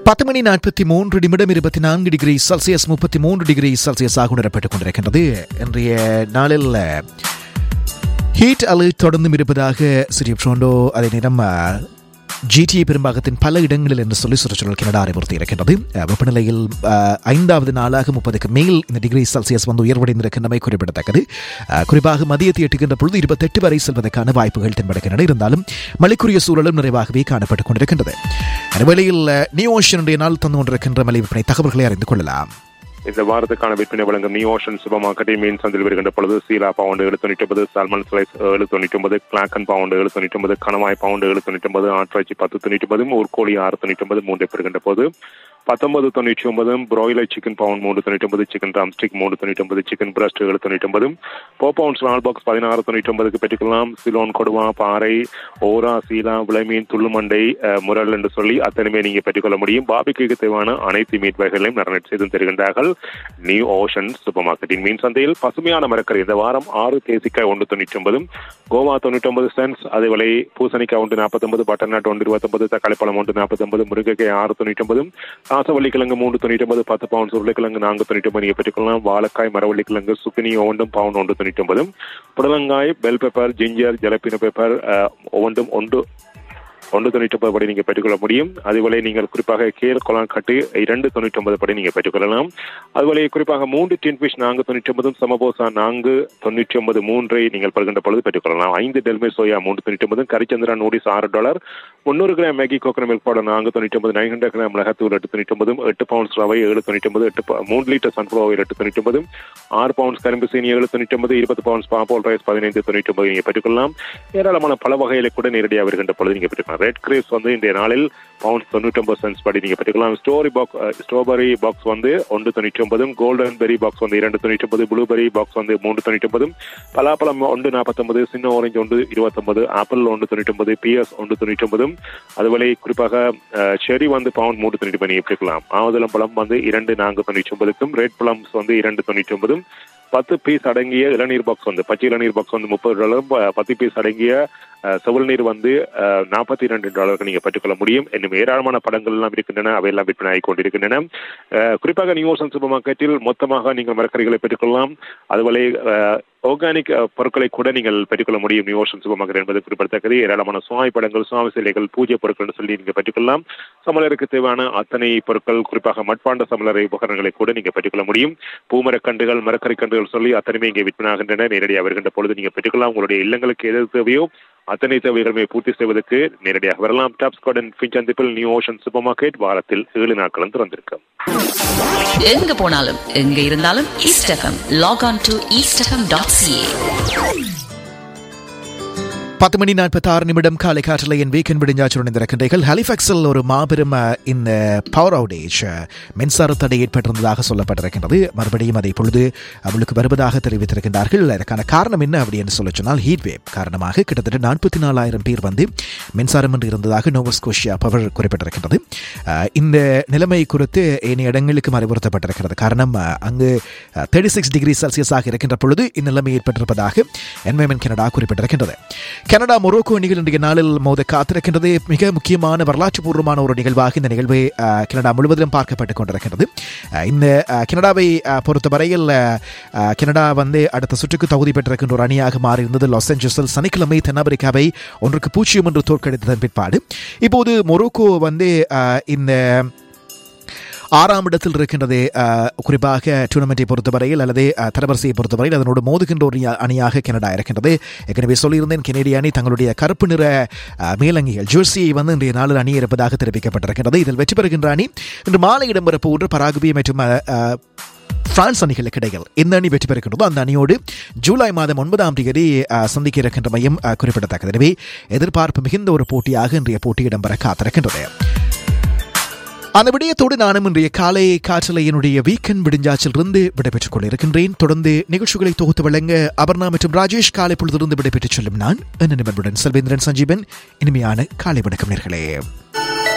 பத்து மணி நாற்பத்தி மூன்று நிமிடம் இருபத்தி நான்கு டிகிரி செல்சியஸ் முப்பத்தி மூன்று டிகிரி செல்சியஸாக உணரப்பட்டுக் கொண்டிருக்கின்றது இன்றைய நாளில் ஹீட் அலர்ட் தொடர்ந்தும் இருப்பதாக சிறிய ட்ரோண்டோ அதே நேரம் ஜிடிஏ பெரும்பாகத்தின் பல இடங்களில் என்று சொல்லி சுற்றுச்சூழல் கனடா அறிவுறுத்தி இருக்கின்றது அஹ், வெப்பநிலையில் அஹ், ஐந்தாவது நாளாக முப்பதுக்கு மேல் இந்த டிகிரி செல்சியஸ் வந்து உயர்வடைந்திருக்கின்றமை குறிப்பிடத்தக்கது அஹ், குறிப்பாக மதியத்தை எட்டுகின்ற பொழுது இருபத்தெட்டு வரை செல்வதற்கான வாய்ப்புகள் தென்படுகின்றன இருந்தாலும் மழைக்குரிய சூழலும் நிறைவாகவே காணப்பட்டுக் கொண்டிருக்கின்றது வேளையில் நியூ ஓஷனுடைய நாள் தந்து கொண்டிருக்கின்ற மலை விற்பனை தகவல்களை அறிந்து கொள்ளலாம் இந்த வாரத்துக்கான விற்பனை வழங்கும் நியூ ஓஷன் சூப்பர் மார்க்கெட்டில் மீன் சந்தையில் வருகின்ற பொழுது சீலா பவுண்டு ஏழு தொண்ணூற்றி ஒன்பது சால்மன் ஸ்லைஸ் ஏழு தொண்ணூற்றி ஒன்பது கிளாக்கன் பவுண்டு ஏழு தொண்ணூற்றி ஒன்பது கணவாய் பவுண்டு ஏழு தொண்ணூற்றி ஒன்பது ஆட்டிறைச்சி பத்து தொண்ணூற்றி ஒன்பது ஊர்கோழி ஆறு தொண்ணூற்றி ஒன்பது மூன்று பெறுகின்ற போது பத்தொன்பது தொண்ணூற்றி ஒன்பது பிராய்லர் சிக்கன் பவுண்ட் மூணு தொண்ணூற்றி ஒன்பது சிக்கன் ராம்ஸ்டிக் மூணு தொண்ணூற்றி ஒன்பது சிக்கன் பிரஸ்ட் ஏழு தொண்ணூற்றி ஒன்பது போ பவுண்ட்ஸ் நாலு பாக்ஸ் பதினாறு தொண்ணூற்றி ஒன்பதுக்கு பெற்றுக்கலாம் சிலோன் கொடுவா பாறை ஓரா சீலா விளைமீன் துள்ளுமண்டை அஹ், முரல் என்று சொல்லி அத்தனையுமே நீங்க பெற்றுக்கொள்ள முடியும் பாபிக்கு தேவையான அனைத்து மீட் வகைகளையும் நரணட் செய்து தருகின்றார்கள் நியூ ஓஷன் சூப்பர் மார்க்கெட்டின் மீன் சந்தையில் பசுமையான மரக்கறி இந்த வாரம் ஆறு தேசிக்காய் ஒன்று தொண்ணூற்றி ஒன்பது கோவா தொண்ணூற்றி ஒன்பது சென்ஸ் அதேவேளை பூசணிக்காய் ஒன்று நாற்பத்தொன்பது பட்டர்நாட் ஒன்று இருபத்தொன்பது தக்காளி பழம் ஒன்று நாற்பத்தொன்பது முருங்கைக்காய் ஆறு தொண்ணூற்றி ஒன்பது ராசவள்ளிக்கிழங்கு மூன்று தொண்ணூற்றி ஒன்பது பத்து பவுண்ட் உருளைக்கிழங்கு நான்கு தொண்ணூற்றி ஒன்பது நீங்கள் பெற்றுக்கொள்ளலாம் வாழைக்காய் மரவள்ளிக்கிழங்கு சுக்கினி ஒவ்வொன்றும் பவுண்ட் ஒன்று தொண்ணூற்றி ஒன்பது புடலங்காய் bell pepper ginger jalapeno pepper அஹ், ஒவ்வொன்றும் ஒன்று ஒன்று தொண்ணூற்றி ஒன்பது படி நீங்கள் பெற்றுக்கொள்ள முடியும் அதுபோல நீங்கள் குறிப்பாக கேல் குளம் கட்டு இரண்டு தொண்ணூற்றி ஒன்பது படி நீங்கள் பெற்றுக்கொள்ளலாம் அதுபோல குறிப்பாக மூன்று டின் ஃபிஷ் நான்கு தொண்ணூற்றி ஒன்பதும் சமபோசா நான்கு தொண்ணூற்றி ஒன்பது மூன்றை நீங்கள் பெறுகின்ற பொழுது பெற்றுக்கொள்ளலாம் ஐந்து டெல்மே சோயா மூன்று தொண்ணூற்றி ஒன்பது கரிச்சந்திரா நூடிஸ் ஆறு டாலர் முந்நூறு gram Maggi coconut milk powder நான்கு தொண்ணூற்றி ஒன்பது நைன் ஹண்ட்ரட் கிராம் மிளகாத்தூள் எட்டு தொண்ணூற்றி ஒன்பது எட்டு பவுண்ட்ஸ் ரவை ஏழு தொண்ணூற்றி ஒன்பது எட்டு ப- மூன்று லிட்டர் சன்ஃப்ளவர் ஆயில் எட்டு தொண்ணூற்றி ஒன்பது ஆறு பவுண்ட்ஸ் கரும்பு சீனி ஏழு தொண்ணூற்றி ஒன்பது இருபது பவுண்ட்ஸ் பாப்போல் ரைஸ் பதினைந்து தொண்ணூற்றி ஒன்பது நீங்கள் பெற்றுக்கொள்ளலாம் ஏராளமான பல வகைகளை கூட நேரடியாக வருகின்ற பொழுது நீங்கள் பெற்றுக்கலாம் ரெட் கிரேப்ஸ் வந்து இன்றைய நாளில் பவுண்ட்ஸ் தொண்ணூற்றி ஒன்பது சென்ஸ் படி நீங்கள் பெற்றுக்கலாம் ஸ்டோரி பாக்ஸ் ஸ்ட்ராபெரி பாக்ஸ் வந்து ஒன்று தொண்ணூற்றி ஒன்பதும் கோல்டன் பெரி பாக்ஸ் வந்து இரண்டு தொண்ணூற்றி ஒன்பது ப்ளூபெரி பாக்ஸ் வந்து மூன்று தொண்ணூற்றி ஒன்பதும் பலாப்பழம் ஒன்று நாற்பத்தொன்பது சின்ன ஆரஞ்சு ஒன்று இருபத்தொன்பது ஆப்பிள் ஒன்று தொண்ணூற்றி ஒன்பது பிஎஸ் ஒன்று தொண்ணூற்றி ஒன்பதும் அதுபோல குறிப்பாக செரி வந்து பவுண்ட் மூன்று தொண்ணூற்றி ஒன்பது நீங்கள் பெற்றுக்கலாம் ஆவதளம் பழம் வந்து இரண்டு நான்கு தொண்ணூற்றி ஒன்பதுக்கும் ரெட் பழம்ஸ் வந்து இரண்டு தொண்ணூற்றி ஒன்பதும் பத்து பீஸ் அடங்கிய இளநீர் பாக்ஸ் வந்து பச்சை இளநீர் பாக்ஸ் வந்து முப்பது டாலர் ப- பத்து பீஸ் அடங்கிய அஹ், செவல் நீர் வந்து நாற்பத்தி இரண்டு டாலருக்கு நீங்க பெற்றுக்கொள்ள முடியும் இன்னும் ஏராளமான படங்கள் எல்லாம் இருக்கின்றன அவையெல்லாம் விற்பனை ஆகிக் கொண்டிருக்கின்றன அஹ், குறிப்பாக நியூசன் சூப்பர் மார்க்கெட்டில் மொத்தமாக நீங்கள் மரக்கறிகளை பெற்றுக்கொள்ளலாம் அதுபோல ஆர்கானிக் பொருட்களை கூட நீங்கள் பெற்றுக்கொள்ள முடியும் நியூ ஓஷன் சூப்பர் மார்க்கெட் என்பது குறிப்பிடத்தக்கது ஏராளமான சுவாமி படங்கள் சுவாமி சிலைகள் பூஜை பொருட்கள் சொல்லி நீங்க பெற்றுக்கொள்ளலாம் சமையலருக்கு தேவையான அத்தனை பொருட்கள் குறிப்பாக மட்பாண்ட சமையலறை உபகரணங்களை கூட நீங்க பெற்றுக்கொள்ள முடியும் பூமரக்கன்றுகள் மரக்கறி கன்றுகள் சொல்லி அத்தனையுமே இங்கே விற்பனாகின்றன நேரடியாக வருகின்ற பொழுது நீங்க பெற்றுக்கொள்ளலாம் உங்களுடைய இல்லங்களுக்கு எது தேவையோ அத்தனை தேவைகளுமே பூர்த்தி செய்வதற்கு நேரடியாக வரலாம் டாப்ஸ் கார்டன் ஃபின்சந்திப்பில் நியூ ஓஷன் சூப்பர் மார்க்கெட் வாரத்தில் ஏழு நாட்களும் திறந்திருக்கும் எங்க போனாலும் எங்க இருந்தாலும் east FM log on to east FM dot CA பத்து மணி நாற்பத்தி ஆறு நிமிடம் காலை காற்றில் என் வீக்கெண்ட் விடிஞ்சாச்சுடன் இருக்கின்றீர்கள் ஹாலிஃபாக்ஸில் ஒரு மாபெரும் அஹ், இந்த பவர் அவுடேஜ் அஹ், மின்சார தடை ஏற்பட்டிருந்ததாக சொல்லப்பட்டிருக்கின்றது மறுபடியும் அதை இப்பொழுது அவளுக்கு வருவதாக தெரிவித்திருக்கின்றார்கள் அதற்கான காரணம் என்ன அப்படி என்று சொல்ல சொன்னால் ஹீட் வேவ் காரணமாக கிட்டத்தட்ட நாற்பத்தி நாலாயிரம் பேர் வந்து மின்சாரம் என்று இருந்ததாக நோவஸ்கோஷியா பவர் குறிப்பிட்டிருக்கின்றது அஹ், இந்த நிலைமை குறித்து ஏனைய இடங்களுக்கும் அறிவுறுத்தப்பட்டிருக்கிறது காரணம் அஹ், அங்கு தேர்ட்டி சிக்ஸ் டிகிரி செல்சியஸாக இருக்கின்ற பொழுது இந்நிலைமை ஏற்பட்டிருப்பதாக என்வைரன்மெண்ட் கனடா குறிப்பிட்டிருக்கின்றது கனடா மொரோக்கோ அணிகள் இன்றைய நாளில் மோத காத்திருக்கின்றது மிக முக்கியமான வரலாற்று பூர்வமான ஒரு நிகழ்வாக இந்த நிகழ்வு அஹ், கனடா முழுவதிலும் பார்க்கப்பட்டுக் கொண்டிருக்கின்றது அஹ், இந்த அஹ், கனடாவை அஹ், பொறுத்தவரையில் அஹ், அஹ், கனடா வந்து அடுத்த சுற்றுக்கு தகுதி பெற்றிருக்கின்ற ஒரு அணியாக மாறியிருந்தது லாஸ் ஏஞ்சல்ஸில் சனிக்கிழமை தென்னாப்பிரிக்காவை ஒன்றுக்கு பூஜ்ஜியம் என்று தோற்கடித்ததன் பிற்பாடு இப்போது மொரோக்கோ வந்து அஹ், இந்த ஆறாம் இடத்தில் இருக்கின்றது அஹ், குறிப்பாக டூர்னமெண்ட்டை பொறுத்தவரையில் அல்லது அஹ், தரவரிசையை பொறுத்தவரையில் அதனோடு மோதுகின்ற ஒரு அணி- அணியாக கனடா இருக்கின்றது ஏற்கனவே சொல்லியிருந்தேன் கெனடிய அணி தங்களுடைய கருப்பு நிற அஹ், மேலங்கிகள் ஜெர்சியை வந்து இன்றைய நாளில் அணி இருப்பதாக தெரிவிக்கப்பட்டிருக்கின்றது இதில் வெற்றி பெறுகின்ற அணி இன்று மாலை இடம்பெறப்போன்ற பராகுவே மற்றும் அஹ், அஹ், பிரான்ஸ் அணிகளுக்கு இடையில் எந்த அணி வெற்றி பெறுகின்றதோ அந்த அணியோடு ஜூலை மாதம் ஒன்பதாம் தேதி அஹ், சந்திக்க இருக்கின்ற மையம் அஹ், குறிப்பிடத்தக்கது எனவே எதிர்பார்ப்பு மிகுந்த ஒரு போட்டியாக இன்றைய போட்டி இடம்பெற காத்திருக்கின்றது அந்த விடயத்தோடு நானும் இன்றைய காலை காற்றலையினுடைய வீக்கெண்ட் விடிஞ்சாச்சிலிருந்து விடைபெற்றுக் கொண்டிருக்கின்றேன் தொடர்ந்து நிகழ்ச்சிகளை தொகுத்து வழங்க அபர்ணா மற்றும் ராஜேஷ் காலை பொழுதிலிருந்து விடைபெற்றுச் செல்லும் நான் என்ன நிபுணருடன் செல்வேந்திரன் சஞ்சீவன் இனிமையான காலை வணக்கம் நேர்களே